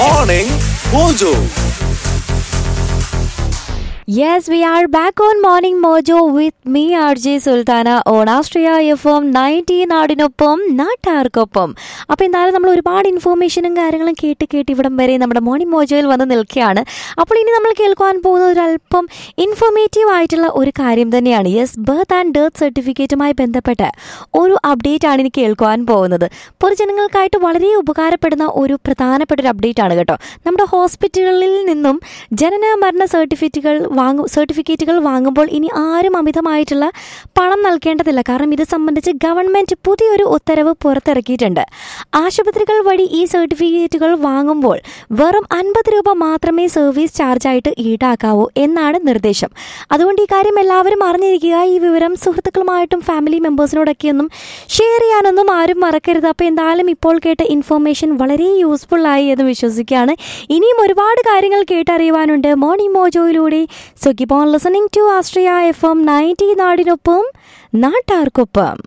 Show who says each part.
Speaker 1: Morning Mojo.
Speaker 2: Yes, we are back on Morning Mojo with me, RJ Sultana, on Astria FM 90 നാടിനൊപ്പം നാട്ടാർക്കൊപ്പം അപ്പോൾ എന്തായാലും നമ്മൾ ഒരുപാട് ഇൻഫോർമേഷനും കാര്യങ്ങളും കേട്ട് കേട്ട് ഇവിടം വരെ നമ്മുടെ മോർണിംഗ് മോജോയിൽ വന്ന് നിൽക്കുകയാണ് അപ്പോൾ ഇനി നമ്മൾ കേൾക്കുവാൻ പോകുന്ന ഒരല്പം ഇൻഫോർമേറ്റീവ് ആയിട്ടുള്ള ഒരു കാര്യം തന്നെയാണ് യെസ് ബർത്ത് ആൻഡ് ഡെത്ത് സർട്ടിഫിക്കറ്റുമായി ബന്ധപ്പെട്ട് ഒരു അപ്ഡേറ്റ് ആണ് ഇനി കേൾക്കുവാൻ പോകുന്നത് പൊതുജനങ്ങൾക്കായിട്ട് വളരെ ഉപകാരപ്പെടുന്ന ഒരു പ്രധാനപ്പെട്ട ഒരു അപ്ഡേറ്റ് ആണ് കേട്ടോ നമ്മുടെ ഹോസ്പിറ്റലുകളിൽ നിന്നും ജനന മരണ സർട്ടിഫിക്കറ്റുകൾ വാങ്ങും സർട്ടിഫിക്കറ്റുകൾ വാങ്ങുമ്പോൾ ഇനി ആരും അമിതമായിട്ടുള്ള പണം നൽകേണ്ടതില്ല കാരണം ഇത് സംബന്ധിച്ച് ഗവൺമെന്റ് പുതിയൊരു ഉത്തരവ് പുറത്തിറക്കിയിട്ടുണ്ട് ആശുപത്രികൾ വഴി ഈ സർട്ടിഫിക്കറ്റുകൾ വാങ്ങുമ്പോൾ വെറും അൻപത് രൂപ മാത്രമേ സർവീസ് ചാർജായിട്ട് ഈടാക്കാവൂ എന്നാണ് നിർദ്ദേശം അതുകൊണ്ട് ഈ കാര്യം എല്ലാവരും അറിഞ്ഞിരിക്കുക ഈ വിവരം സുഹൃത്തുക്കളുമായിട്ടും ഫാമിലി മെമ്പേഴ്സിനോടൊക്കെ ഒന്നും ഷെയർ ചെയ്യാനൊന്നും ആരും മറക്കരുത് അപ്പോൾ എന്തായാലും ഇപ്പോൾ കേട്ട ഇൻഫോർമേഷൻ വളരെ യൂസ്ഫുൾ ആയി എന്ന് വിശ്വസിക്കുകയാണ് ഇനിയും ഒരുപാട് കാര്യങ്ങൾ കേട്ടറിയുവാനുണ്ട് മോർണിംഗ് മോജോയിലൂടെ so keep on listening to ആസ്ട്രിയ എഫ് എം നയൻറ്റി നാടിനൊപ്പം നാട്ടാർക്കൊപ്പം